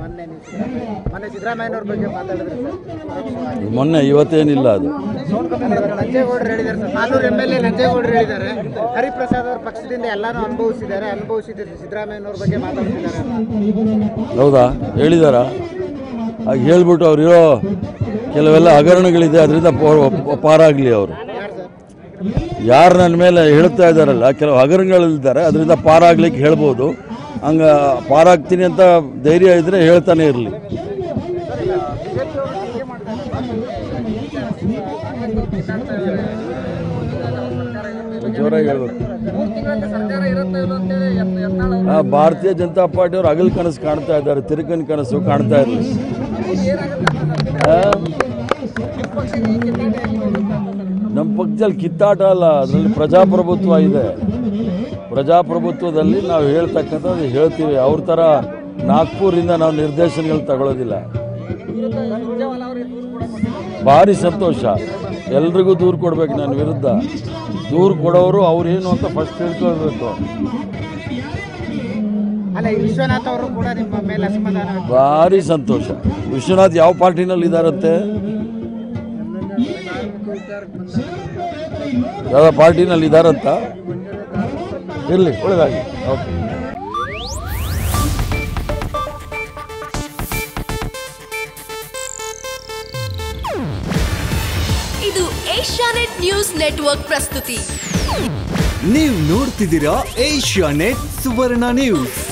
ಮೊನ್ನೆ ನೀವು ಸಿದ್ದರಾಮಯ್ಯ ಮೊನ್ನೆ ಸಿದ್ದರಾಮಯ್ಯನವ್ರ ಬಗ್ಗೆ ಮಾತಾಡಿದ್ರೆ ಸರ್ ಮೊನ್ನೆ ಇವತ್ತೇನಿಲ್ಲ ಅದು ನಂಜೇಗೌಡರು ಹೇಳಿದ್ದಾರೆ ಸರ್ ನಾನೂರು ಎಮ್ ಎಲ್ ಎ ನಂಜೇಗೌಡರು ಹೇಳಿದ್ದಾರೆ ಹರಿಪ್ರಸಾದ್ ಅವ್ರ ಪಕ್ಷದಿಂದ ಎಲ್ಲಾನು ಅನುಭವಿಸಿದ್ದಾರೆ ಅನುಭವಿಸಿದ್ದಾರೆ ಸಿದ್ದರಾಮಯ್ಯನವ್ರ ಬಗ್ಗೆ ಮಾತಾಡ್ತಿದ್ದಾರೆ ಹೌದಾ ಹೇಳಿದಾರಾ ಆಗ ಹೇಳ್ಬಿಟ್ಟು ಅವ್ರಿರೋ ಕೆಲವೆಲ್ಲ ಹಗರಣಗಳಿದೆ ಅದರಿಂದ ಪಾರಾಗಲಿ ಅವರು ಯಾರು ಸರ್ ಯಾರು ನನ್ನ ಮೇಲೆ ಹೇಳ್ತಾ ಇದ್ದಾರಲ್ಲ ಕೆಲವು ಹಗರಣಗಳಿದ್ದಾರೆ ಅದರಿಂದ ಪಾರಾಗ್ಲಿಕ್ಕೆ ಹೇಳ್ಬೋದು ಹಂಗೆ ಪಾರಾಗ್ತೀನಿ ಅಂತ ಧೈರ್ಯ ಇದ್ದರೆ ಹೇಳ್ತಾನೆ ಇರಲಿ ಜೋರಾಗಿ ಹೇಳ್ಬೇಕು ಆ, ಭಾರತೀಯ ಜನತಾ ಪಾರ್ಟಿಯವರು ಹಗಲ್ ಕನಸು ಕಾಣ್ತಾ ಇದ್ದಾರೆ ತಿರುಕನ್ ಕನಸು ಕಾಣ್ತಾ ಇರಲಿ ನಮ್ಮ ಪಕ್ಷದಲ್ಲಿ ಕಿತ್ತಾಟ ಅಲ್ಲ ಅದರಲ್ಲಿ ಪ್ರಜಾಪ್ರಭುತ್ವ ಇದೆ ಪ್ರಜಾಪ್ರಭುತ್ವದಲ್ಲಿ ನಾವು ಹೇಳ್ತಕ್ಕಂಥದ್ದು ಹೇಳ್ತೀವಿ ಅವ್ರ ಥರ ನಾಗ್ಪುರಿಂದ ನಾವು ನಿರ್ದೇಶನಗಳು ತಗೊಳ್ಳೋದಿಲ್ಲ ಭಾರಿ ಸಂತೋಷ ಎಲ್ರಿಗೂ ದೂರು ಕೊಡ್ಬೇಕು ನನ್ನ ವಿರುದ್ಧ ದೂರು ಕೊಡೋರು ಅವ್ರೇನು ಅಂತ ಫಸ್ಟ್ ತಿಳ್ಕೊಳ್ಬೇಕು ಅಲ್ಲ ಈ ವಿಶ್ವನಾಥ್ ಅವರು ಕೂಡ ನಿಮ್ಮ ಮೇಲೆ ಅಸಮಾಧಾನ ಭಾರಿ ಸಂತೋಷ ವಿಶ್ವನಾಥ್ ಯಾವ ಪಾರ್ಟಿನಲ್ಲಿ ಇದಾರಂತೆ ಯಾವ ಪಾರ್ಟಿನಲ್ಲಿ ಇದಾರಂತ ಇರಲಿ ಒಳ್ಳೆದಾಗಿ ಓಕೆ ಇದು ಏಷ್ಯಾನೆಟ್ ನ್ಯೂಸ್ ನೆಟ್ವರ್ಕ್ ಪ್ರಸ್ತುತಿ ನೀವು ನೋಡ್ತಿದ್ದೀರಾ ಏಷ್ಯಾ ನೆಟ್ ಸುವರ್ಣ ನ್ಯೂಸ್